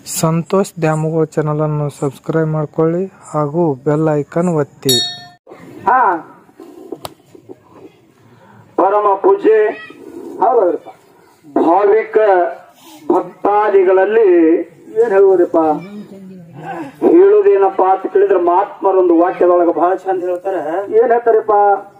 ಸಂತೋಷ್ ದ್ಯಾಮವ್ವ ಚಾನಲನ್ನು ಸಬ್ಸ್ಕ್ರೈಬ್ ಮಾಡ್ಕೊಳ್ಳಿ ಹಾಗೂ ಬೆಲ್ ಐಕನ್ ಒತ್ತಿ ಹಾ ಪರಮ ಪೂಜೆ ಹೌದೌದ್ರಪ್ಪ ಭಾವಿಕ ಭಕ್ತಾದಿಗಳಲ್ಲಿ ಏನ್ ಹೇಳ್ಬೋದಪ್ಪ ಹೇಳುವುದೇನಪ್ಪಾ ಅಂತ ಕೇಳಿದ್ರೆ ಮಹಾತ್ಮರೊಂದು ವಾಕ್ಯದೊಳಗೆ ಬಹಳ ಚಂದ ಹೇಳ್ತಾರೆ ಏನ್ ಹೇಳ್ತಾರಪ್ಪ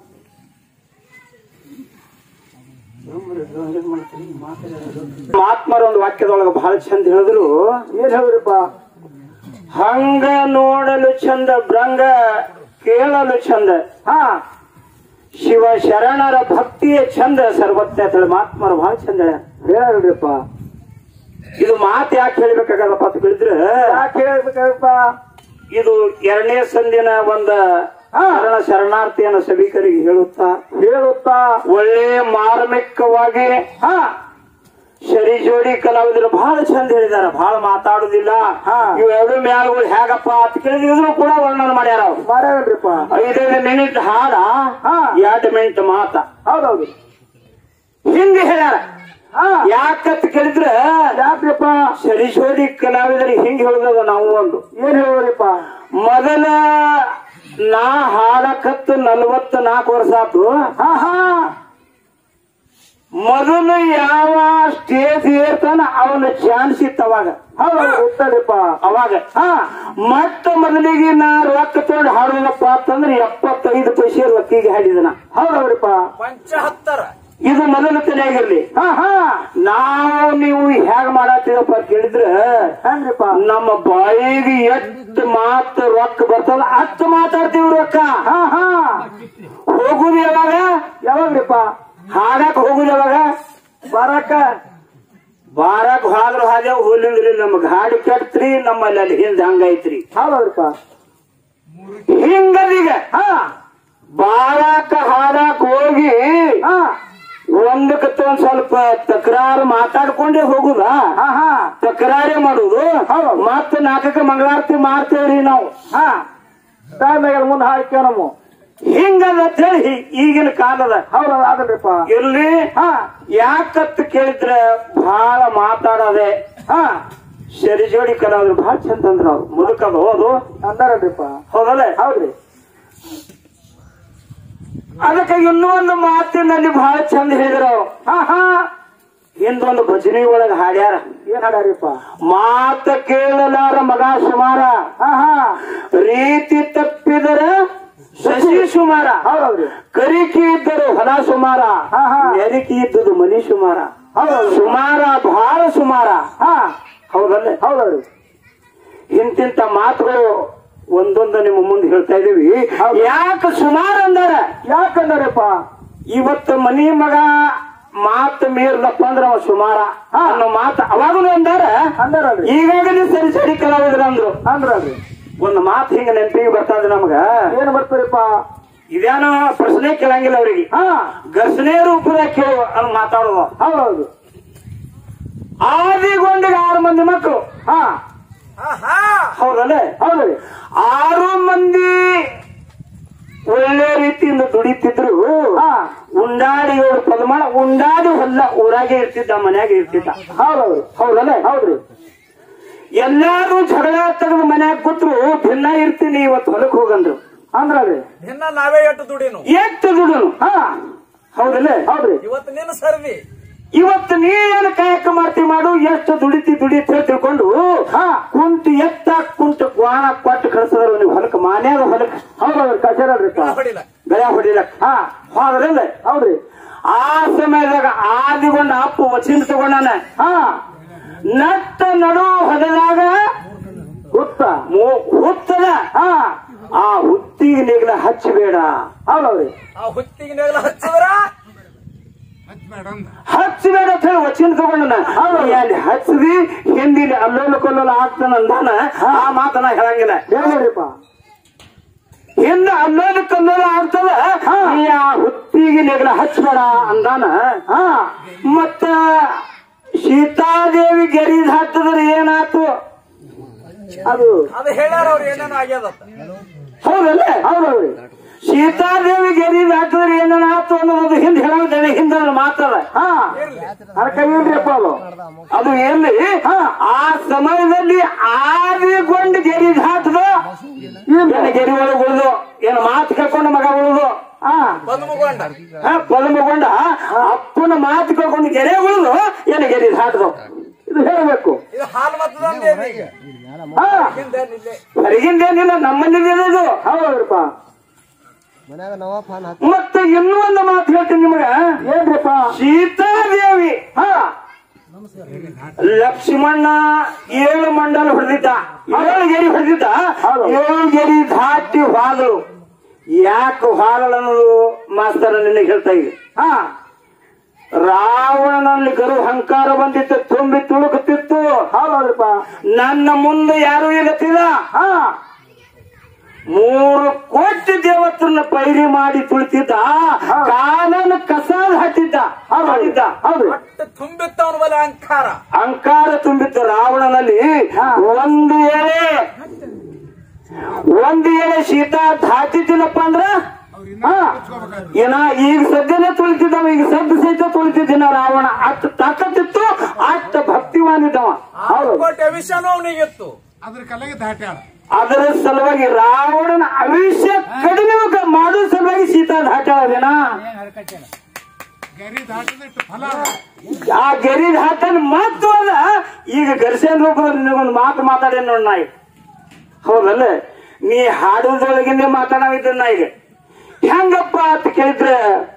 ಮಹಾತ್ಮರೊಂದು ವಾಕ್ಯದೊಳಗೆ ಬಹಳ ಚಂದ ಹೇಳಿದ್ರು ಏನ್ ಹೇಳಿದ್ರಪ್ಪ ಹಂಗ ನೋಡಲು ಚಂದ ಭೃಂಗ ಕೇಳಲು ಚಂದ ಹಾ ಶಿವ ಶರಣರ ಭಕ್ತಿಯೇ ಚಂದ ಸರ್ವಜ್ಞ ಅಂತ ಹೇಳಿ ಮಹಾತ್ಮರು ಬಹಳ ಚಂದ ಹೇಳ್ಯಾರ. ಹೇಳ್ರಪ್ಪ ಇದು ಮಾತು ಯಾಕೆ ಹೇಳ್ಬೇಕಾಗದಪ್ಪ ಅಂತ ಕೇಳಿದ್ರೆ ಯಾಕೆ ಹೇಳ್ಬೇಕಪ್ಪ ಇದು ಎರಡನೇ ಸಂದಿನ ಒಂದ ಹಾ. ಶರಣ ಶರಣಾರ್ಥಿಯನ್ನು ಸಭಿಕರಿಗೆ ಹೇಳುತ್ತಾ ಹೇಳುತ್ತಾ ಒಳ್ಳೆ ಮಾರ್ಮಿಕವಾಗಿ ಹಾ ಶರಿ ಜೋಡಿ ಕಲಾವಿದರು ಬಹಳ ಚಂದ ಹೇಳಿದಾರ ಬಹಳ ಮಾತಾಡುದಿಲ್ಲ ಹಾ. ಇವೆರಡು ಮ್ಯಾಲ್ಗಳು ಹೇಗಪ್ಪ ಅಂತ ಕೇಳಿದ್ರು ಕೂಡ ವರ್ಣನೆ ಮಾಡ್ಯಾರ ಅವ್ರು ಮಾಡ್ಯಾರಲ್ರಿಪ್ಪ ಐದೈದು ಮಿನಿಟ್ ಹಾಡ ಹಾ. ಎರಡು ಮಿನಿಟ್ ಮಾತ ಹೌದೌದು ಹಿಂಗ ಹೇಳ್ಯಾರ ಹಾ ಯಾಕಂತ ಕೇಳಿದ್ರೆ ಯಾಕ್ರಿಪ್ಪ ಶರಿ ಜೋಡಿ ಕಲಾವಿದರಿಗೆ ಹಿಂಗ್ ಹೇಳುದ ನಾವು ಒಂದು ಏನ್ ಹೇಳ್ಬೋದಪ್ಪ ಮೊದಲ ನಾ ಹಾಡಕತ್ತು ನಲ್ವತ್ತ ನಾಲ್ಕು ವರ್ಷ ಆತು ಹಾ ಹಾ ಮೊದಲು ಯಾವ ಸ್ಟೇಜ್ ಏರ್ತಾನ ಅವನ ಚಾನ್ಸ್ ಇತ್ತು ಅವಾಗ ಹೌದೌದು ಗೊತ್ತಲ್ರಿಪ್ಪ ಅವಾಗ ಹಾ ಮತ್ತ ಮೊದಲಿಗೆ ನಾ ರೊಕ್ಕ ತಗೊಂಡು ಹಾಡೋದಪ್ಪ ಅಂತಂದ್ರೆ ಎಪ್ಪತ್ತೈದು ಪೈಸೆ ರೊಕ್ಕಿಗೆ ಹಾಡಿದನ ಹೌದೌದ್ರಿಪ್ಪ ಇದು ಮೊದಲ ತಲೆಯಾಗಿರ್ಲಿ ಹಾ ಹಾ ನಾವು ನೀವು ಹೇಗ್ ಮಾಡತ್ತೀವಪ್ಪ ಅಂತ ಕೇಳಿದ್ರೆ ಹೆಂಗ್ರಿಪ್ಪ ನಮ್ಮ ಬಾಯಿಗೆ ಎಷ್ಟು ಮಾತು ರೊಕ್ಕ ಬರ್ತದ ಅಷ್ಟು ಮಾತಾಡ್ತೀವಿ ರೊಕ್ಕ ಹಾ ಹಾ ಹೋಗುದು ಯಾವಾಗ ಯಾವಾಗ್ರಿಪ್ಪ ಹಾಡಕ್ ಹೋಗುದು ಯಾವಾಗ ಬರಕ ಬಾರಕ್ ಹಾದ್ರ ಹಾದೇವ್ ಹೋಲಿಂದ್ರಿ ನಮ್ ಗಾಡಿ ಕೆಟ್ತ್ರಿ ನಮ್ಮಲ್ಲಿ ಅಲ್ಲಿ ಹಿಂದ್ ಹಂಗೈತ್ರಿ ಹೌದೌದ್ರಿಪ್ಪ ಹಿಂಗದೀಗ ಹಾ ಬಾರಾಕ ಹಾಡಕ್ ಹೋಗಿ ಹಾ ಒಂದಕ್ಕೆ ಒಂದ್ ಸ್ವಲ್ಪ ತಕರಾರು ಮಾತಾಡ್ಕೊಂಡೇ ಹೋಗುದ ಹಾ ಹಾ ತಕರಾರೇ ಮಾಡುದು ಹೌದು. ಮತ್ತ ನಾಲ್ಕಕ್ಕೆ ಮಂಗಳಾರತಿ ಮಾಡ್ತೇವ್ರಿ ನಾವು ಹಾ ಟೈಮ್ನಾಗ ಮುಂದೆ ಹಾಕ್ಯವ ನಮ್ಮ ಹಿಂಗದ ಅಂತ ಹೇಳಿ ಈಗಿನ ಕಾಲದ ಹೌದೌದು ಅದಲ್ರಿಪ್ಪ ಇರ್ಲಿ ಹಾ ಯಾಕತ್ ಕೇಳಿದ್ರೆ ಬಹಳ ಮಾತಾಡದೆ ಹಾ ಸರಿ ಜೋಡಿ ಕಲಾವಿದ್ರು ಬಹಳ ಚಂದ ಅಂದ್ರ ಅವ್ರು ಮುದುಕದ ಹೋದು ಅಂದಾರಲ್ರಿಪ್ಪ ಹೌದಲ್ಲ ಹೌದ್ರಿ ಅದಕ್ಕೆ ಇನ್ನೂ ಒಂದು ಮಾತಿನಲ್ಲಿ ಬಹಳ ಚಂದ ಹೇಳಿದ್ರು ಅವ್ರು ಹಾ ಹಾ ಹಿಂದೊಂದು ಭಜನಿ ಒಳಗ ಹಾಡ್ಯಾರ ಏನ್ ಹಾಡ್ಯಾರಿಪ್ಪ ಮಾತ ಕೇಳಲಾರ ಮಗ ಸುಮಾರ ಹಾ ಹಾ ರೀತಿ ತಪ್ಪಿದರ ಶಶಿ ಸುಮಾರ ಹೌದೌದ್ರಿ ಕರಿಕಿ ಇದ್ದರು ಹೊಲ ಸುಮಾರ ಹಾ, ಹಾ. ನೆರಿಕಿ ಇದ್ದುದು ಮನಿ ಸುಮಾರ ಹೌದೌದು ಸುಮಾರ ಬಹಳ ಸುಮಾರ ಹಾ ಹೌದಲ್ಲ ಹೌದೌದ್ರಿ ಇಂತಿಂತ ಮಾತುಗಳು ಒಂದೊಂದು ನಿಮ್ಮ ಮುಂದೆ ಹೇಳ್ತಾ ಇದೀವಿ ಹೌದು. ಯಾಕೆ ಸುಮಾರ ಅಂದಾರ ಯಾಕಂದಾರಪ್ಪ ಇವತ್ತು ಮನಿ ಮಗ ಮಾತು ಮೀರ್ಲಪ್ಪ ಅಂದ್ರ ಅವ ಸುಮಾರ ಹಾ. ಅನ್ನೋ ಮಾತು ಅವಾಗೂ ಅಂದಾರ ಅಂದಾರಲ್ರಿ ಈಗಾಗಲೇ ಸರಿ ಸರಿ ಕಲಾವಿದ್ರ ಅಂದ್ರು ಅಂದ್ರಲ್ರಿ ಒಂದು ಮಾತು ಹಿಂಗ ನೆನಪಿಗೆ ಬರ್ತದ ನಮಗ ಏನ್ ಬರ್ತಾರಪ್ಪ ಇದೇನೋ ಪ್ರಶ್ನೆ ಕೇಳಂಗಿಲ್ಲ ಅವ್ರಿಗೆ ಹಾ ಘರ್ಷಣೆ ರೂಪದಾಗ ಕೇಳು ಅಂತ ಮಾತಾಡೋದು ಹೌದೌದು ಆದಿಗೊಂಡಿಗೆ ಆರು ಮಂದಿ ಮಕ್ಕಳು ಹಾ ಹೌದಲ್ಲ ಹೌದ್ರಿ ಆರು ಮಂದಿ ಒಳ್ಳೆ ರೀತಿಯಿಂದ ದುಡಿತಿದ್ರು ಹಾ ಉಂಡಾಡಿ ಏಳು ಪದಮಾನ ಉಂಡಾಡಿ ಹೊಲ್ಲ ಊರಾಗೆ ಇರ್ತಿದ್ದ ಮನ್ಯಾಗ ಇರ್ತಿದ್ದ ಹೌದೌದು ಹೌದಲ್ಲ ಹೌದ್ರಿ ಎಲ್ಲಾರು ಜಗಳ ತೆಗೆದು ಮನ್ಯಾಗ ಕೂತ್ರು ಭಿನ್ನ ಇರ್ತೀನಿ ಇವತ್ತು ಹೊಲಕ್ ಹೋಗಂದ್ರು ಅಂದ್ರಲ್ರಿ ನಿನ್ನ ನಾವೇ ಎಟ್ಟು ದುಡಿನು ಎಷ್ಟು ದುಡುನು ಹಾ ಹೌದಲ್ಲ ಹೌದ್ರಿ ಇವತ್ತು ನಿನ್ನ ಸರ್ವಿ ಇವತ್ತು ನೀ ಏನು ಕಾಯಕ ಮಾಡ್ತಿ ಮಾಡು ಎಷ್ಟು ದುಡಿತಿ ದುಡಿತಿ ಅಂತ ತಿಳ್ಕೊಂಡು ಹಾ ಕುಂತು ಎತ್ತ ಕುಂತು ಕ್ವಾಣ ಕೊಟ್ಟು ಕಳ್ಸದ್ರು ನೀವು ಹೊಲಕ್ ಮಾನ್ಯಾಗ ಹೊಲಕ್ ಹೌದೌದ್ರಿ ಕಚೇರಲ್ರಿಪ್ಪ ಹೊಡಿಲ್ಲ ಗಳೆ ಹೊಡಿಲಕ್ ಹಾ ಹೋದ್ರಲ್ಲ ಹೌದ್ರಿ ಆ ಸಮಯದಾಗ ಆದಿಗೊಂಡ ಅಪ್ಪು ವಚನ ತಗೊಂಡಾನ ಹಾ ನಟ್ಟ ನಡು ಹೊಲದಾಗ ಗೊತ್ತ ಮು- ಹುತ್ತದ ಹಾ ಆ ಹುತ್ತಿಗೆ ನೀಗ್ಲ ಹಚ್ಚಬೇಡ ಹೌದೌದ್ರಿ ಆ ಹುತ್ತಿಗೆ ನೇಗ್ಲ ಹಚ್ಚಿದ್ರ ಹಚ್ಚಬೇಡ ಅಂತ ಹೇಳಿ ವಚನ ತಗೊಂಡನ ಅಲ್ಲಿ ಹಚ್ಚದಿ ಹಿಂದಿನ ಅಲ್ಲೋಲ ಕೊಲ್ಲೋಲ ಆಗ್ತಾನ ಅಂದಾನ ಆ ಮಾತನ್ನ ಹೇಳಂಗಿಲ್ಲ ಹೇಳ್ಬೇಡ್ರಿಪ್ಪ ಹಿಂದ ಅಲ್ಲೋಲ ಕಲ್ಲೋಲ ಆಗ್ತದ ನೀ ಆ ಹುತ್ತಿಗೆ ನೆಗಲ ಹಚ್ಚಬೇಡ ಅಂದಾನ ಹಾ ಮತ್ತ ಸೀತಾದೇವಿ ಗೆರಿದ್ ಹತ್ತದ್ರ ಏನಾತು ಅದು ಅದು ಹೇಳ್ಯಾರ ಅವ್ರು ಏನೇನು ಆಗ್ಯದತ್ತ ಹೌದಲ್ಲ ಹೌದೌದ್ರಿ ಸೀತಾದೇವಿ ಗೆರಿದ್ ಹಾಕಿದ್ರೆ ಏನಾತು ಅನ್ನೋದು ಹಿಂದ್ ಹೇಳೋದೇನೆ ಹಿಂದ ಮಾತದ ಹಾ ಅದಕ್ಕೆ ಇಲ್ರಿಪ್ಪ ಅದು ಅದು ಎಲ್ಲಿ ಆ ಸಮಯದಲ್ಲಿ ಆದಿಗೊಂಡು ಗೆರಿ ದಾಟದು ಏನ ಗೆರಿ ಒಳಗೆ ಉಳಿದು ಏನು ಮಾತು ಕೇಳ್ಕೊಂಡು ಮಗ ಉಳಿದು ಹಾ ಬಂದು ಮುಗೊಂಡ ಪದಮಗೊಂಡ ಅಪ್ಪನ ಮಾತು ಕೇಳ್ಕೊಂಡು ಗೆರೆ ಉಳಿದು ಏನ ಗೆರಿ ದಾಟದು ಇದು ಹೇಳಬೇಕು ಇದು ಹಾಲು ಮತದಂದೆ ಈಗ ಹಾ ಹಿಂದೇನಿಲ್ಲ ಹೊರಗಿಂದೇನಿಲ್ಲ ನಮ್ಮಲ್ಲಿದೆ ಇದು ಹೌದ್ರಪ್ಪ ಮತ್ತೆ ಇನ್ನೂ ಒಂದು ಮಾತು ಹೇಳ್ತೀನಿ ನಿಮಗ ಏನ್ರಿಪ್ಪ ಸೀತಾದೇವಿ ಹಾ ಲಕ್ಷ್ಮಣ ಏಳು ಮಂಡಲ ಹೊಡೆದಿದ್ದ ಏಳು ಗೆರಿ ಹೊಡೆದಿದ್ದ ಹೌದು. ಏಳು ಗೆರಿ ದಾಟಿ ಹೋದಳು ಯಾಕೆ ಹೋದಳು ಅನ್ನೋದು ಮಾಸ್ತರ ನಿನಗೆ ಹೇಳ್ತಾ ಇದೆ ಹಾ ರಾವಣನಲ್ಲಿ ಗರು ಹಂಕಾರ ಬಂದಿತ್ತು ತುಂಬಿ ತುಳುಕುತ್ತಿತ್ತು ಹೌದ್ರಪ್ಪ ನನ್ನ ಮುಂದೆ ಯಾರು ಇಲ್ಲತ್ತಿದ ಹಾ ಮೂರು ಕೋಟಿ ದೇವತ್ರನ್ನ ಪೈರಿ ಮಾಡಿ ತುಳಿತಿದ್ದ ಕಾಲನ ಕಸಾದ ಹಟ್ಟಿದ್ದ ಮಾಡಿದ್ದ ಹೌದು ಒಟ್ಟು ತುಂಬಿತ್ತವನ ಬಲ ಅಂಕಾರ ಅಹಂಕಾರ ತುಂಬಿತ್ತು ರಾವಣನಲ್ಲಿ ಒಂದು ಎಳೆ ಒಂದು ಎಳೆ ಶೀತ ದಾಟಿದ್ದಿಲ್ಲಪ್ಪ ಅಂದ್ರ ಹಾ ಏನ ಈಗ ಸದ್ಯನೇ ತುಳಿತಿದ್ದವ ಈಗ ಸದ್ಯ ಸಹಿತ ತುಳಿತಿದ್ದೀನ ರಾವಣ ಅಷ್ಟು ತಾಕತ್ತಿತ್ತು ಅಷ್ಟ ಭಕ್ತಿವಾನಿದ್ದವ ಆರು ಕೋಟಿ ಅವಿಷನೂ ಅವನಿಗಿತ್ತು ಅದ್ರ ಕಲೆಗೆ ದಾಟ್ಯಾಳ ಅದರ ಸಲುವಾಗಿ ರಾವಣನ ಅವಿಷ್ಯ ಕಡಿಮೆ ಮಾಡೋ ಸಲುವಾಗಿ ಸೀತಾ ದಾಟಾಳದೇನ ಗರಿ ದಾಟದಿಟ್ಟು ಫಲ ಆ ಗೆರಿ ದಾಟನ್ ಮಾತು ಅದ ಈಗ ಗರ್ಸೇನ್ ರೂಪದಲ್ಲಿ ನಿನಗೊಂದು ಮಾತು ಮಾತಾಡೇನ್ ನೋಡ್ ನಾ ಈಗ ಹೌದಲ್ಲ ನೀ ಹಾಡುದೊಳಗಿಂದ ಮಾತಾಡವಿದ್ದ ನಾ ಈಗ ಹೆಂಗಪ್ಪ ಅಂತ ಕೇಳಿದ್ರೆ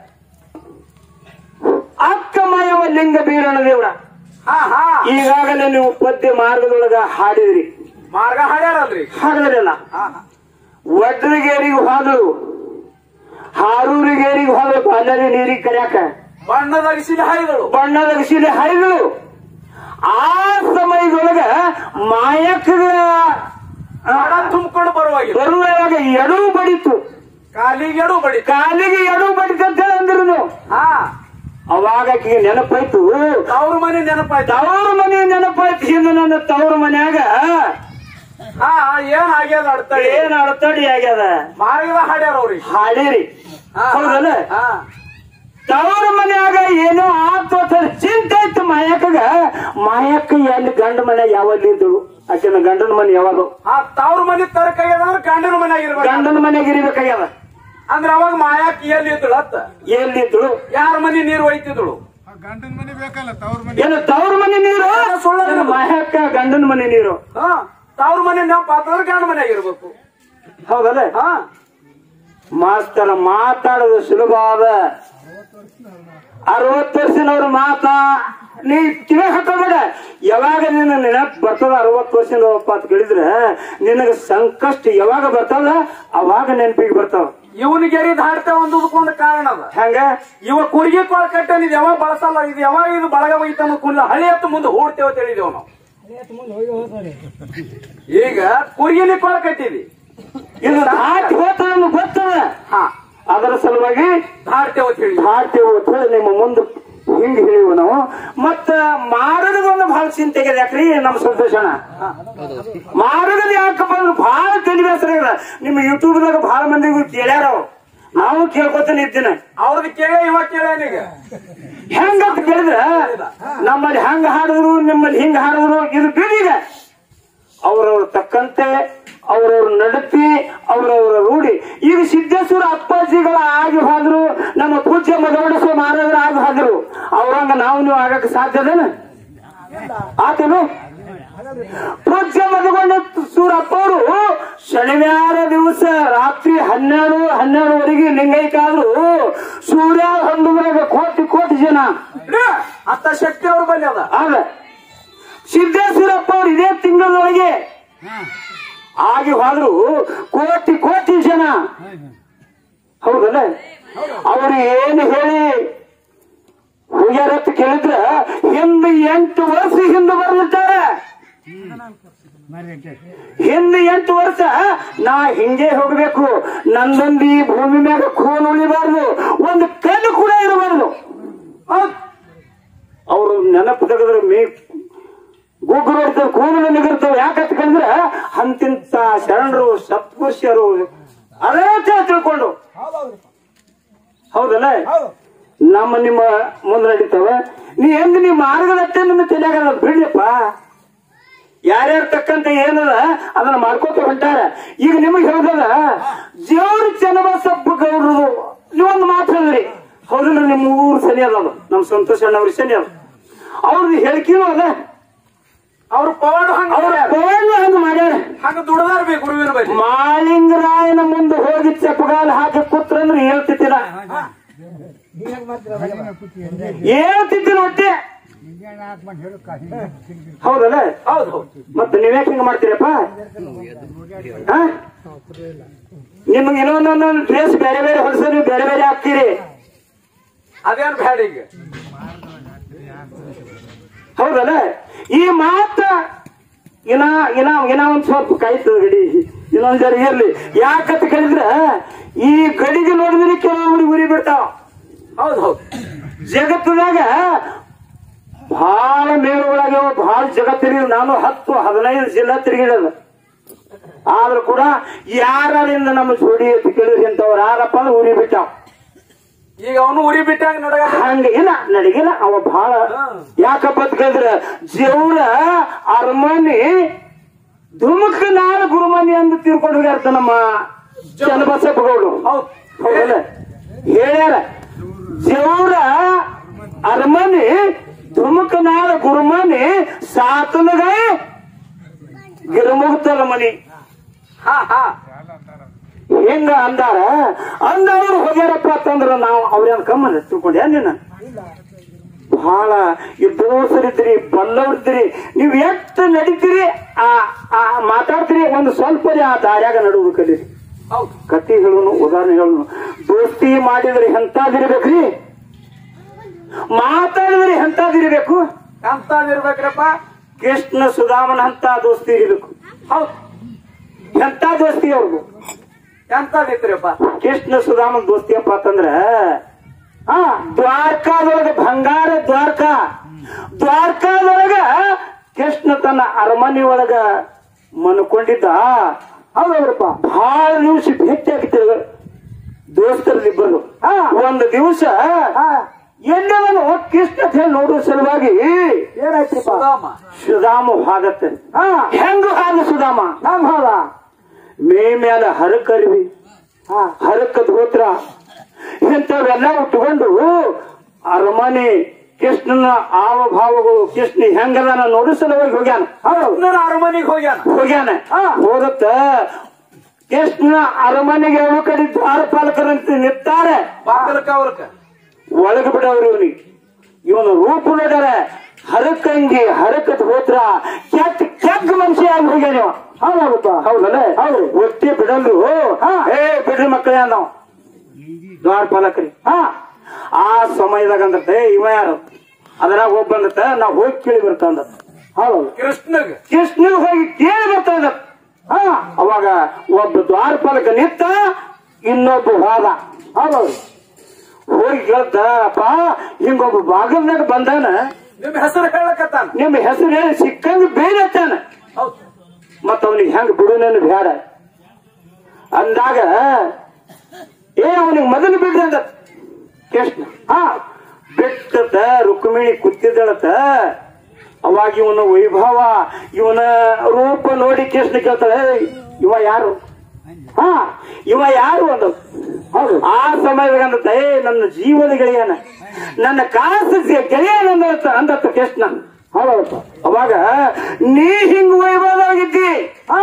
ಅಕ್ಕಮಯವ ಲಿಂಗ ಬೀರಣ ದೇವ್ರ ಹಾ ಹಾ ಈಗಾಗಲೇ ನೀವು ಪದ್ಯ ಮಾರ್ಗದೊಳಗ ಹಾಡಿದ್ರಿ ಮಾರ್ಗ ಹಾಡ್ಯಾರಲ್ರಿ ಹಾಡಿದ್ರಲ್ಲ ಹಾ ಹಾ ವಡ್ರಿಗೇರಿಗೆ ಹೋದಳು ಹಾರೂರಿಗೇರಿಗೆ ಹೋದಳು ಅಲ್ಲದೆ ನೀರಿಗೆ ಕರ್ಯಾಕ ಬಣ್ಣದ ಅರಿಸಿನ ಹಾಯ್ದಳು ಬಣ್ಣದ ಶಿಲೆ ಹರಿಗಳು ಆ ಸಮಯದೊಳಗ ಮಾಯಕ ಹಣ ತುಂಬಿಕೊಂಡು ಬರುವಾಗಿಲ್ಲ ಬರುವಾಗ ಎಡು ಬಡಿತು ಕಾಲಿಗೆ ಎಡು ಬಡಿ ಕಾಲಿಗೆ ಎಡು ಬಡಿತಂತ ಅಂದ್ರು ನೀವು ಹಾ ಅವಾಗ ಆಕಿಗೆ ನೆನಪಾಯ್ತು ಅವ್ರ ಮನೆ ನೆನಪಾಯ್ತು ತವ್ರ ಮನೆ ನೆನಪಾಯ್ತು ಹಿಂದೆ ನನ್ನ ತವ್ರ ಮನ್ಯಾಗ ಹಾ ಏನ್ ಆಗ್ಯದ ಅಡ್ತಳಿ ಏನ್ ಅಡತಡಿ ಆಗ್ಯದ ಮಾರ್ಗದ ಹಾಡ್ಯಾರ ಅವ್ರಿಗೆ ಹಾಡಿರಿ ಹಾ, ಹೌದಲ್ಲ ಹಾ ತವ್ರ ಮನ್ಯಾಗ ಏನೋ ಆತು ಅಂತ ಚಿಂತೆ ಇತ್ತು ಮಾಯಕ್ಕಗ ಮಾಯಕ್ಕ ಎಲ್ಲಿ ಗಂಡ ಮನೆ ಯಾವಲ್ಲಿ ಇದ್ದಳು ಆಕಿನ ಗಂಡನ ಮನೆ ಯಾವಾಗ ಆ ತವ್ರ ಮನೆ ತರಕ ಅಂದ್ರೆ ಗಂಡನ ಮನೆಯಾಗ ಇರ್ಬೇಕು ಗಂಡನ ಮನೆಗೆ ಇರ್ಬೇಕಾಗ್ಯದ ಅಂದ್ರೆ ಅವಾಗ ಮಾಯಾಕ್ ಎಲ್ಲಿ ಇದ್ದಳು ಅತ್ತ ಎಲ್ಲಿದ್ದಳು ಯಾರ ಮನೆ ನೀರು ಒಯ್ತಿದ್ದಳು ಆ ಗಂಡನ ಮನೆ ಬೇಕಲ್ಲ ತವ್ರ ಮನೆ ಏನು ತವ್ರ ಮನೆ ನೀರು ಸುಳ್ಳು ಏನು ಮಾಯಕ್ಕ ಗಂಡನ ಮನೆ ನೀರು ಹಾ ತವ್ರ ಮನೆ ನೆನಪ ಆತಂದ್ರೆ ಗಂಡ ಮನೆಯಾಗ ಇರ್ಬೇಕು ಹೌದಲ್ಲ ಹಾ ಮಾಸ್ತರ ಮಾತಾಡೋದು ಸುಲಭ ಅದ ಅರವತ್ತು ವರ್ಷನವ್ರ ಮಾತಾ ನೀ ಕಿವಿ ಹಾಕೋಬೇಡ ಯಾವಾಗ ನಿನ್ನ ನೆನಪು ಬರ್ತದ ಅರವತ್ತು ವರ್ಷದವಪ್ಪ ಅಂತ ಕೇಳಿದ್ರೆ ನಿನಗ ಸಂಕಷ್ಟ ಯಾವಾಗ ಬರ್ತದ ಅವಾಗ ನೆನಪಿಗೆ ಬರ್ತಾವ ಇವನಿಗೆ ಎರಿ ದಾಡ್ತೇವ ಒಂದಕ್ಕೊಂದು ಕಾರಣ ಅದ ಹಂಗ ಇವ ಕುರ್ಗಿ ಕೊಳ ಕಟ್ಟನ್ ಇದು ಯಾವಾಗ ಬಳಸಲ್ಲ ಇದು ಯಾವಾಗ ಇದು ಬಳಗ ಒಯ್ತಮ್ಮ ಕುಲ್ಲ ಹಳಿ ಎತ್ತು ಮುಂದೆ ಓಡ್ತೇವ ಅಂತ ಹೇಳಿದೇವ್ ನಾವು ಈಗ ಕುರ್ಗಿಲಿ ಕೊಳ ಕಟ್ಟಿದಿ ಇದು ದಾಟಿ ಹೋಗ್ತದ ಗೊತ್ತದ ಹಾ ಅದರ ಸಲುವಾಗಿ ದಾಡ್ತೇವ ಅಂತ ಹೇಳಿ ಮಾಡ್ತೇವೆ ಅಂತ ಹೇಳಿ ನಿಮ್ಮ ಮುಂದೆ ಹಿಂಗ್ ಹೇಳಿವು ನಾವು ಮತ್ತ ಮಾರಗದೊಂದು ಬಹಳ ಚಿಂತೆಗೆ ಯಾಕ್ರಿ ನಮ್ಮ ಸಂತೋಷಣ ಮಾರಗದ ಯಾಕಪ್ಪ ಅಂದ್ರೆ ಬಹಳ ತಲೆ ಬೇಸರ ಇದೆ ನಿಮ್ಮ ಯೂಟ್ಯೂಬ್ದಾಗ ಬಹಳ ಮಂದಿ ಕೇಳ್ಯಾರ ಅವ್ರು ನಾವು ಕೇಳ್ಕೊತಾನೆ ಇದ್ದೀನಿ ಅವ್ರದ್ದು ಕೇಳ ಇವ ಕೇಳ್ಯಾನೀಗ ಹೆಂಗಂತ ಕೇಳಿದ್ರೆ ನಮ್ಮಲ್ಲಿ ಹೆಂಗ್ ಹಾಡಿದ್ರು ನಿಮ್ಮಲ್ಲಿ ಹಿಂಗ್ ಹಾಡಿದ್ರು ಇದು ಬಿಡೀಗ ಅವ್ರವ್ರ ತಕ್ಕಂತೆ ಅವ್ರವ್ರ ನಡತಿ ಅವ್ರವ್ರ ರೂಢಿ ಈಗ ಸಿದ್ದೇಶ್ವರ ಅಪ್ಪಾಜಿಗಳ ಆಗಿ ಹೋದ್ರು ನಮ್ಮ ಪೂಜ್ಯ ಮಗವಡಿಸುವ ಮಹಾರಾಜರ ಆಗಿ ಹೋದ್ರು ಅವ್ರಂಗ ನಾವು ನೀವು ಆಗಕ್ಕೆ ಸಾಧ್ಯದೇನ ಆತನು ಪೂಜ್ಯ ಮಧುಗೊಂಡ ಸೂರಪ್ಪ ಅವರು ಶನಿವಾರ ದಿವಸ ರಾತ್ರಿ ಹನ್ನೆರಡು ಹನ್ನೆರಡುವರೆಗೆ ಲಿಂಗೈಕಾದ್ರು ಸೂರ್ಯ ಹೊಂದುವಾಗ ಕೋಟಿ ಕೋಟಿ ಜನ ಅತ್ತ ಶಕ್ತಿ ಅವ್ರ ಬಲ್ಲಿ ಅದ ಆಗ ಸಿದ್ದೇಶ್ವರಪ್ಪ ಅವ್ರು ಇದೇ ತಿಂಗಳೊಳಗೆ ಆಗಿ ಹೋದ್ರು ಕೋಟಿ ಕೋಟಿ ಜನ ಹೌದಲ್ಲ ಅವರು ಏನು ಹೇಳಿ ಹೋಗ್ಯಾರತ್ ಕೇಳಿದ್ರ ಹಿಂದೆ ಎಂಟು ವರ್ಷ ಹಿಂದೆ ಬರ್ದಿರ್ತಾರೆ ಹಿಂದೆ ಎಂಟು ವರ್ಷ ನಾ ಹಿಂಗೆ ಹೋಗ್ಬೇಕು ನಂದೊಂದು ಈ ಭೂಮಿ ಮ್ಯಾಗ ಖೂನ್ ಉಳಿಬಾರ್ದು ಒಂದು ಕಣ್ಣು ಕೂಡ ಇರಬಾರ್ದು ಅವರು ನೆನಪು ತೆಗೆದ್ರೆ ಮೇ ಗುಗ್ಗರು ಹೊಡಿತಾವ ಕೂದಲು ನಿಗಿರ್ತಾವ ಯಾಕಂತ ಕೇಳಿದ್ರೆ ಅಂತಿಂತ ಶರಣರು ಸತ್ಪುರುಷರು ಅದೇ ತಿಳ್ಕೊಂಡು ಹೌದಲ್ಲ ನಮ್ಮ ನಿಮ್ಮ ಮುಂದೆ ನಡೀತಾವ ನೀ ಹೆಂಗ್ ನಿಮ್ಮ ಮಾರ್ಗದಟ್ಟೆ ನಿಮ್ಮ ತಲೆಯಾಗಲ್ಲ ಬಿಡ್ಲಿಪ್ಪ ಯಾರ್ಯಾರ ತಕ್ಕಂತೆ ಏನದ ಅದನ್ನ ಮಾಡ್ಕೋತ ಹೊಂಟಾರ ಈಗ ನಿಮಗೆ ಹೇಳ್ದದ ದೇವ್ರ ಚನ್ನಬಸಪ್ಪ ಗೌಡ್ರದು ನೀವೊಂದು ಮಾತು ಹೇಳಿದ್ರಿ ಹೌದಿಲ್ಲ ನಿಮ್ಮ ಊರು ಸನಿ ಅದ ಅದು ನಮ್ಮ ಸಂತೋಷ ಅಣ್ಣವ್ರಿಗೆ ಸನಿ ಅದ ಅವ್ರದ್ದು ಹೇಳಿಕೆನೂ ಅದ ಅವ್ರ ಪವಾಡ ಹಂಗ ಅವ್ರ ಪವನ್ ಹಂಗ ಮಾಡ್ಯಾರ ಹಂಗ ದುಡದಾರ ಬೇ ಗುರುವಿನ ಬಳಿ ಮಾಲಿಂಗರಾಯನ ಮುಂದೆ ಹೋಗಿ ಚಪ್ಪಗಾಲ ಹಾಕಿ ಕೂತ್ರಂದ್ರೆ ಹೇಳ್ತಿತ್ತಿನ ಹೇಳ್ತಿದ್ದಿನ ಒಟ್ಟೆ ಹೌದಲ್ಲ ಹೌದು ಹೌದು ಮತ್ತೆ ನೀವ್ಯಾಕೆ ಹಿಂಗ ಮಾಡ್ತೀರಪ್ಪ ಹಾ? ನಿಮ್ಗೆ ಇನ್ನೊಂದೊಂದು ಡ್ರೆಸ್ ಬೇರೆ ಬೇರೆ ಹೊಲಸ ನೀವು ಬೇರೆ ಬೇರೆ ಹಾಕ್ತೀರಿ ಅದೇನ್ ಬ್ಯಾಡ ಈಗ ಹೌದಲ್ಲ ಈ ಮಾತ ಇನ್ನ ಇನ್ನ ಇನ್ನ ಒಂದ್ ಸ್ವಲ್ಪ ಕಾಯ್ತದ ಗಡಿ ಇನ್ನೊಂದ್ ಜರ ಇರ್ಲಿ ಯಾಕಂತ ಕೇಳಿದ್ರ ಈ ಗಡಿಗೆ ನೋಡಿದ್ರೆ ಕೆಲವೊಬ್ರು ಉರಿ ಬಿಡ್ತಾವ ಹೌದು ಹೌದು ಜಗತ್ತದಾಗ ಬಹಳ ಮೇಳುಗಳಾಗ್ಯಾವ ಬಹಳ ಜಗತ್ತಿರಿ ನಾನು ಹತ್ತು ಹದಿನೈದು ಜಿಲ್ಲಾ ತಿರುಗಿಡದ ಆದ್ರೂ ಕೂಡ ಯಾರಿಂದ ನಮ್ಮ ಜೋಡಿ ಅಂತ ಕೇಳಿದ್ರಿ ಅಂತವ್ರು ಯಾರಪ್ಪ ಅಂದ್ರೆ ಉರಿ ಬಿಟ್ಟಾವ ಈಗ ಅವನು ಉರಿ ಬಿಟ್ಟಾಗ ನಡಗ ಹಂಗ ಇಲ್ಲ ನಡಗಿಲ್ಲ ಅವ ಬಹಳ ಯಾಕಪ್ಪ ಅಂತ ಕೇಳಿದ್ರ ಜೇವ್ರ ಅರಮನೆ ಧುಮುಕ ನಾಳ ಗುರುಮನಿ ಅಂತ ತಿಳ್ಕೊಂಡು ಹೋಗ್ಯಾರ್ತ ನಮ್ಮ ಚನ್ನಬಸಪ್ಪ ಗೌಡ್ರು ಹೌದು ಹೌದಲ್ಲ ಹೇಳ್ಯಾರ ಜೇವ್ರ ಅರಮನೆ ಧುಮುಕ ನಾಳ ಗುರುಮನಿ ಸಾತನಗ ಗಿರಮುಗ್ತದ ಮನಿ ಹಾ ಹಾ ಹೆಂಗ ಅಂದಾರ ಅಂದವ್ರು ಹೋಗ್ಯಾರಪ್ಪ ಅಂತಂದ್ರ ನಾವು ಅವ್ರೇನ್ ಕಮ್ಮನ ತಿಳ್ಕೊಂಡ್ಯಾ ನೀನ ಬಹಳ ಈ ದೋಸರಿದ್ರಿ ಬಲ್ಲವರಿದ್ರಿ ನೀವ್ ಎಷ್ಟು ನಡೀತೀರಿ ಆ ಆ ಮಾತಾಡ್ತೀರಿ ಒಂದು ಸ್ವಲ್ಪ ಆ ದಾರ್ಯಾಗ ನಡುವುದು ಕಲೀರಿ ಹೌದು ಕಥೆಗಳನ್ನು ಉದಾಹರಣೆಗಳನ್ನು ದೋಸ್ತಿ ಮಾಡಿದ್ರೆ ಎಂತಾದಿರ್ಬೇಕ್ರಿ ಮಾತಾಡಿದ್ರೆ ಎಂತಾದಿರ್ಬೇಕು ಎಂತದಿರ್ಬೇಕ್ರಪ್ಪ ಕೃಷ್ಣ ಸುಧಾಮನ ಅಂತ ದೋಸ್ತಿ ಇರಬೇಕು ಹೌದು ಎಂತ ದೋಸ್ತಿ ಅವ್ರಿಗೂ ಎಂತದಿತ್ರಿಪ್ಪ ಕೃಷ್ಣ ಸುಧಾಮನ್ ದೋಸ್ತಿಯಪ್ಪ ಅಂತಂದ್ರ ಆ ದ್ವಾರಕಾದೊಳಗ ಬಂಗಾರ ದ್ವಾರಕಾ ದ್ವಾರಕಾದೊಳಗ ಕೃಷ್ಣ ತನ್ನ ಅರಮನೆ ಒಳಗ ಮನ್ಕೊಂಡಿದ್ದ ಹೌದವ್ರಪ್ಪ ಬಹಳ ದಿವಸ ಭೇಟಿ ಆಗಿತ್ತು ದೋಸ್ತರಲ್ಲಿಬ್ಬರು ಒಂದು ದಿವಸ ಎಲ್ಲವನು ಕೃಷ್ಣ ಅಂತ ಹೇಳಿ ನೋಡುವ ಸಲುವಾಗಿ ಏನಾಯ್ತಪ್ಪ ಸುಧಾಮ ಸುಧಾಮ ಹಾದತ್ತೆ ಹೆಂಗ ಹಾದ ಸುಧಾಮ ಹೆಂಗ ಹಾದ ಮೇ ಮೇಲೆ ಹರಕರಿವಿ ಹರಕ ಧೋತ್ರ ಇಂಥವೆಲ್ಲ ಉಟ್ಕೊಂಡು ಅರಮನೆ ಕೃಷ್ಣನ ಆವ ಭಾವಗಳು ಕೃಷ್ಣ ಹೆಂಗದಾನ ನೋಡು ಸಲುವಾಗಿ ಹೋಗ್ಯಾನ ಹೌದು ಕೃಷ್ಣನ ಅರಮನೆಗೆ ಹೋಗ್ಯಾನ ಹೋಗ್ಯಾನ ಹೋದತ್ತ ಕೃಷ್ಣನ ಅರಮನೆಗೆ ಎರಡು ಕಡೆ ದ್ವಾರಪಾಲಕರಂತ ನಿಂತಾರೆ ಬಾಗಲಕ ಅವ್ರಕ ಒಳಗೆ ಬಿಡವ್ರಿ ಇವನಿಗೆ ಇವನು ರೂಪ ನೋಡ್ಯಾರ ಹರಕಂಗಿ ಹರಕತ್ ಹೋತ್ರ ಕೆಟ್ಟ ಕೆಟ್ಟ ಮನುಷ್ಯ ಆಗಿ ಹೋಗ್ಯಾನ ಇವ. ಹೌದಾಗುತ್ತ ಹೌದಲ್ಲ ಹೌದು ಒಟ್ಟೆ ಬಿಡಲ್ರು ಏ ಬಿಡ್ರಿ ಮಕ್ಕಳೇ ನಾವು ದ್ವಾರಪಾಲಕರಿ ಹಾ ಆ ಸಮಯದಾಗ ಅಂದತ್ತೆ ಇವ ಯಾರು ಅದ್ರಾಗ ಒಬ್ಬ ಅಂದತ್ತ ನಾವ್ ಹೋಗಿ ಕೇಳಿ ಬರ್ತಾಂದ ಹೌದು ಕೃಷ್ಣಗ ಕೃಷ್ಣ ಹೋಗಿ ಕೇಳಿ ಬರ್ತಾಂದ ಹಾ ಅವಾಗ ಒಬ್ಬ ದ್ವಾರಪಾಲಕ ನಿಂತ ಇನ್ನೊಬ್ಬ ಹೋದ ಹೌದೌದು ಹೋಗಿ ಕೇಳ್ತ ಅಪ್ಪ ಹಿಂಗೊಬ್ಬ ಬಾಗಲ್ನಾಗ ಬಂದಾನ ನಿಮ್ ಹೆಸರು ಹೇಳಕತ್ತಾನ ನಿಮ್ಮ ಹೆಸರು ಹೇಳಿ ಸಿಕ್ಕಂಗ ಬೇರೆ ಅತ್ತಾನ ಹೌದು ಮತ್ತ ಅವನಿಗೆ ಹೆಂಗ್ ಬಿಡುನೇನು ಬ್ಯಾಡ ಅಂದಾಗ ಏ ಅವನಿಗೆ ಮೊದಲು ಬಿಡ್ರಿ ಅಂದ ಕೃಷ್ಣ ಹಾ ಬಿಟ್ಟತ ರುಕ್ಮಿಣಿ ಕೂತಿದ್ದಳತ ಅವಾಗ ಇವನ ವೈಭವ ಇವನ ರೂಪ ನೋಡಿ ಕೃಷ್ಣ ಕೇಳ್ತಾಳೆ "ಏಯ್, ಇವ ಯಾರು ಹಾ ಇವ ಯಾರು ಅಂದ ಹೌದು ಆ ಸಮಯದಾಗ ಅಂದತ್ತ ಏ ನನ್ನ ಜೀವದ ಗೆಳೆಯನ ನನ್ನ ಕಾಸು ಗೆಳೆಯನ ಅಂದತ್ತ ಅಂದತ್ತ ಕೃಷ್ಣ ಹೌದಪ್ಪ ಅವಾಗ ನೀ ಹಿಂಗ್ ವೈಭವದಾಗಿದ್ದಿ ಹಾ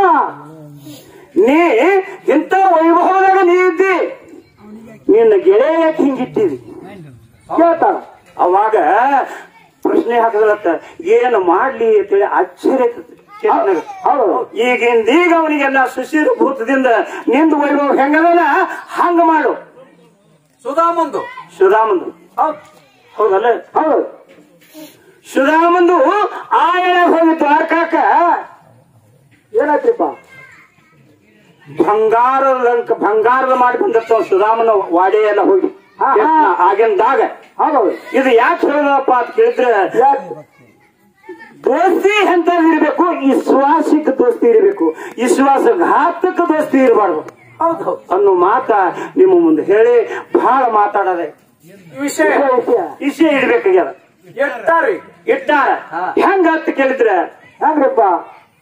ನೀ ಇಂಥ ವೈಭವದಾಗ ನೀ ಇದ್ದಿ ನಿನ್ನ ಗೆಳೆಯ ಯಾಕೆ ಹಿಂಗಿಟ್ಟಿದಿ ಕೇಳ್ತಾಳ ಅವಾಗ ಪ್ರಶ್ನೆ ಹಾಕದತ್ತ ಏನು ಮಾಡ್ಲಿ ಅಂತೇಳಿ ಆಶ್ಚರ್ಯ ಆಯ್ತದೆ ಕೃಷ್ಣಗೆ. ಈಗಿಂದ ಈಗ ಅವನಿಗೆಲ್ಲ ಸುಶೀರ ಭೂತದಿಂದ ನಿಂದು ವೈಭವ ಹೆಂಗದನ ಹಂಗ ಮಾಡು ಸುಧಾಮಂದು ಸುಧಾಮಂದು ಹೌದು ಹೌದಲ್ಲ ಹೌದು ಸುಧಾಮಂದು ಆ ಎಳೆ ಹೋಗಿ ದ್ವಾರಕಾಕ ಏನಾಯ್ತಿಪ್ಪ ಬಂಗಾರದ ಲಂಕ ಬಂಗಾರದ ಮಾಡಿ ಬಂದಿರ್ತಾವ ಸುಧಾಮನ ವಾಡೆ ಎಲ್ಲ ಹೋಗಿ ಆಗಿಂದಾಗ ಹೌದೌದು ಇದು ಯಾಕೆ ಹೇಳದಪ್ಪ ಅಂತ ಕೇಳಿದ್ರೆ ದೋಸ್ತಿ ಎಂತ ಇರಬೇಕು ವಿಶ್ವಾಸಿಕ ದೋಸ್ತಿ ಇರಬೇಕು ವಿಶ್ವಾಸ ಘಾತಕ ದೋಸ್ತಿ ಇರಬಾರ್ದು ಹೌದು ಹೌದು ಅನ್ನೋ ಮಾತ ನಿಮ್ಮ ಮುಂದೆ ಹೇಳಿ ಬಹಳ ಮಾತಾಡದೆ ಈ ವಿಷಯ ವಿಷಯ ಇಡ್ಬೇಕಾಗ್ಯದ ಎಟ್ಟಾರಿ ಇಟ್ಟಾರ ಹಾ. ಹೆಂಗ ಅಂತ ಕೇಳಿದ್ರೆ ಹೆಂಗ್ರಪ್ಪ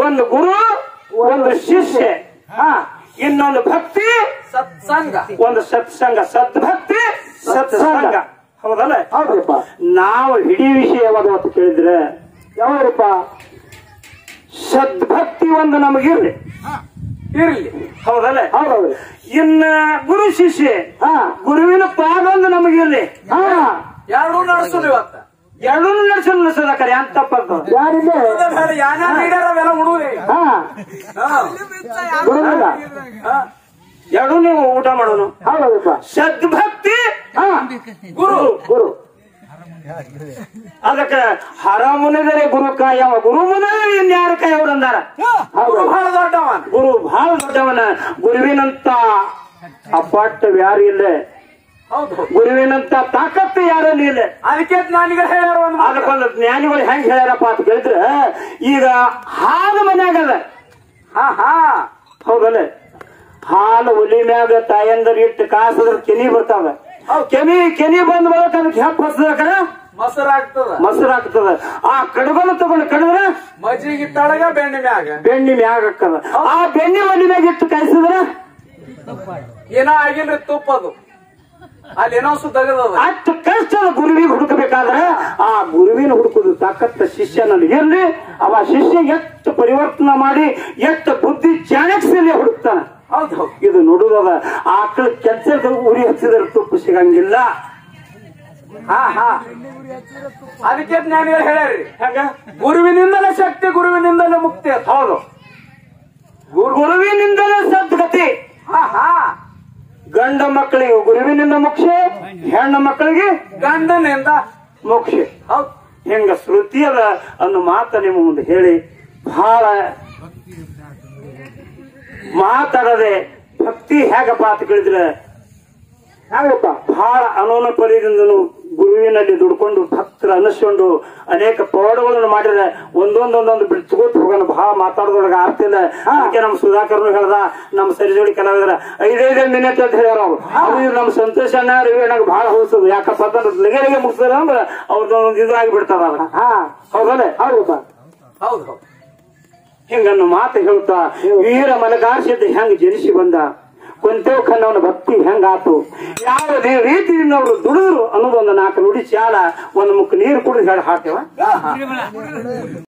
ಒಂದು ಗುರು ಒಂದು ಶಿಷ್ಯ ಹಾ ಇನ್ನೊಂದು ಭಕ್ತಿ ಸತ್ಸಂಗ ಒಂದು ಸತ್ಸಂಗ ಸದ್ಭಕ್ತಿ ಸತ್ಸಂಗ ಹೌದಲ್ಲ ಹೌದ್ರಿಪ್ಪ ನಾವು ಹಿಡಿ ವಿಷಯ ಯಾವಾಗ ಅಂತ ಕೇಳಿದ್ರೆ ಯಾವ್ದ್ರಿಪ್ಪ ಸದ್ಭಕ್ತಿ ಒಂದು ನಮಗಿರ್ಲಿ ಇರ್ಲಿ ಹೌದಲ್ಲ ಹೌದೌದ್ರಿ ಇನ್ನ ಗುರು ಶಿಷ್ಯ ಹಾ ಗುರುವಿನ ಪಾದ ಒಂದು ನಮಗಿರ್ಲಿ ಹಾ ಎರಡೂ ನಡೆಸೋದು ಇವತ್ತ ಎರಡೂ ನಡೆಸಲು ನಡೆಸೋದಕ್ಕಾರೆ ಅಂತ ತಪ್ಪದ್ದು ಯಾರಿದೆ ಯಾನ ಲೀಡರ್ ಅವೆಲ್ಲ ಉಡುವುದೇ ಹಾ ಗುರುವಿನ ಎರಡೂ ನೀವು ಊಟ ಮಾಡೋನು ಹೌದೌದ್ರಿಪ್ಪ ಸದ್ಭಕ್ತಿ ಹಾ ಗುರು ಗುರು ಅದಕ್ಕೆ ಹರ ಮುನಿದರೆ ಗುರು ಕಾಯವ ಗುರು ಮುನಿದರೆ ಇನ್ಯಾರ ಕಾಯವ್ರು ಅಂದಾರ ಹೌದು ಬಹಳ ದೊಡ್ಡವನ ಗುರು ಬಹಳ ದೊಡ್ಡವನ ಗುರುವಿನಂತ ಅಪಾಟ್ಟ ಯಾರು ಇಲ್ಲ ಹೌದು ಹೌದು. ಗುರುವಿನಂತ ತಾಕತ್ತು ಯಾರಲ್ಲಿ ಇಲ್ಲ ಅದಕ್ಕೆ ನನಗೆ ಹೇಳ್ಯಾರ ಒಂದು ಮಾತು. ಅದಕ್ಕೊಂದು ಜ್ಞಾನಿಗಳು ಹೆಂಗ್ ಹೇಳ್ಯಾರಪ್ಪ ಅಂತ ಕೇಳಿದ್ರೆ ಈಗ ಹಾಲು ಮನ್ಯಾಗದ ಹಾ ಹಾ ಹೌದಲ್ಲ ಹಾಲು ಒಲಿ ಮ್ಯಾಗ ತಾಯಂದರ್ ಇಟ್ಟು ಕಾಸದ್ರ ಕೆನಿ ಬರ್ತಾವ ಕೆನಿ ಕೆನಿ ಬಂದ ಬಳಕ ಅದಕ್ಕೆ ಹೆಪ್ಪ ಹಚ್ಚದಕ್ಕಾರ ಮೊಸರಾಗ್ತದ ಮೊಸರು ಆಗ್ತದ ಆ ಕಡಗಲು ತಗೊಂಡು ಕಡಿದ್ರ ಮಜ್ಜಿಗೆ ತಳಗ ಬೆಣ್ಣೆ ಮ್ಯಾಗ ಬೆಣ್ಣಿ ಮ್ಯಾಗ ಹಾಕದ ಆ ಬೆಣ್ಣಿ ಒಲಿ ಮ್ಯಾಗ ಇಟ್ಟು ಕಾಯಿಸಿದ್ರ ಏನೋ ಆಗಿಲ್ರಿ ತುಪ್ಪದು ಅಲ್ಲಿ ಏನೋ ಸುದ್ದಗದ ಅಷ್ಟು ಕಷ್ಟದ ಗುರುವಿಗೆ ಹುಡುಕಬೇಕಾದ್ರೆ ಆ ಗುರುವಿನ ಹುಡುಕುದು ತಾಕತ್ತ ಶಿಷ್ಯನಲ್ಲಿ ಇರ್ಲಿ ಅವ ಶಿಷ್ಯ ಎಷ್ಟು ಪರಿವರ್ತನೆ ಮಾಡಿ ಎಷ್ಟು ಬುದ್ಧಿ ಚಾಣಕ್ಯದಲ್ಲಿ ಹುಡುಕ್ತಾನ ಹೌದು ಹೌದು ಇದು ನೋಡುದದ ಆಕಳ ಕೆಲ್ಸದ ಉರಿ ಹಚ್ಚಿದ್ರೆ ತುಪ್ಪ ಸಿಗಂಗಿಲ್ಲ ಹಾ ಹಾ ಅದಕ್ಕೆ ಜ್ಞಾನಿಗಳು ಹೇಳ್ಯಾರಿ ಹೆಂಗ ಗುರುವಿನಿಂದಲೇ ಶಕ್ತಿ ಗುರುವಿನಿಂದಲೇ ಮುಕ್ತಿ ಅಂತ ಹೌದು ಗುರುವಿನಿಂದಲೇ ಸದ್ಗತಿ ಹಾ ಹಾ ಗಂಡ ಮಕ್ಕಳಿಗೆ ಗುರುವಿನಿಂದ ಮೋಕ್ಷ ಹೆಣ್ಣು ಮಕ್ಕಳಿಗೆ ಗಂಡನಿಂದ ಮೋಕ್ಷ ಹೌದು ಹೆಂಗ ಶ್ರುತಿ ಅದ ಅನ್ನೋ ಮಾತ ನಿಮ್ಮ ಮುಂದೆ ಹೇಳಿ ಬಹಳ ಮಾತಾಡದೆ ಭಕ್ತಿ ಹೇಗಪ್ಪ ಅಂತ ಕೇಳಿದ್ರೆ ಹೆಂಗಪ್ಪ ಬಹಳ ಅನೋನ ಪರಿದಿಂದನು ಗುರುವಿನಲ್ಲಿ ದುಡ್ಕೊಂಡು ಭಕ್ತರ ಅನ್ನಿಸ್ಕೊಂಡು ಅನೇಕ ಪವಾಡಗಳನ್ನು ಮಾಡಿದ್ರೆ ಒಂದೊಂದೊಂದೊಂದು ಬಿಡ್ಸ್ಕೋತ ಹೋಗೋಣ ಬಹಳ ಮಾತಾಡೋದ್ರೊಳಗೆ ಆಗ್ತಿಲ್ಲ ಅದಕ್ಕೆ ನಮ್ಮ ಸುಧಾಕರ್ನು ಹೇಳ್ದ ನಮ್ಮ ಸರಿಜೋಡಿ ಕಲಾವಿದರ ಐದೈದೇ ಮಿನಿಟ್ ಅಂತ ಹೇಳ್ಯಾರ ಅವ್ರು ಅದು ಇದು ನಮ್ಮ ಸಂತೋಷ ಅಣ್ಣ ರವಿ ಅಣ್ಣಗೆ ಬಹಳ ಹೋಲ್ಸೋದು ಯಾಕಪ್ಪ ಅಂತಂದ್ರೆ ಲಗೆ ಲಗೆ ಮುಗಿಸ್ತಾರ ಅಂದ್ರೆ ಅವ್ರದ್ದು ಒಂದು ಇದು ಆಗಿಬಿಡ್ತಾರ ಅದ ಹಾ ಹೌದಲ್ಲ ಹೌದಪ್ಪ ಹೌದು ಹೌದು ಹಿಂಗನ್ನು ಮಾತು ಹೇಳ್ತಾ ವೀರ ಮಲಗಾರ್ಸಿದ್ದ ಹೆಂಗ್ ಜನಿಸಿ ಬಂದ ಕುಂತೇವ್ ಖನ್ನವನ ಭಕ್ತಿ ಹೆಂಗಾತು ಯಾವ ರೀತಿಯಿಂದ ಅವರು ದುಡಿದ್ರು ಅನ್ನೋದೊಂದು ನಾಲ್ಕು ನುಡಿ ಚಾಲ ಒಂದು ಮುಖ ನೀರು ಕುಡಿದು ಹೇಳಿ ಹಾಕ್ತೇವ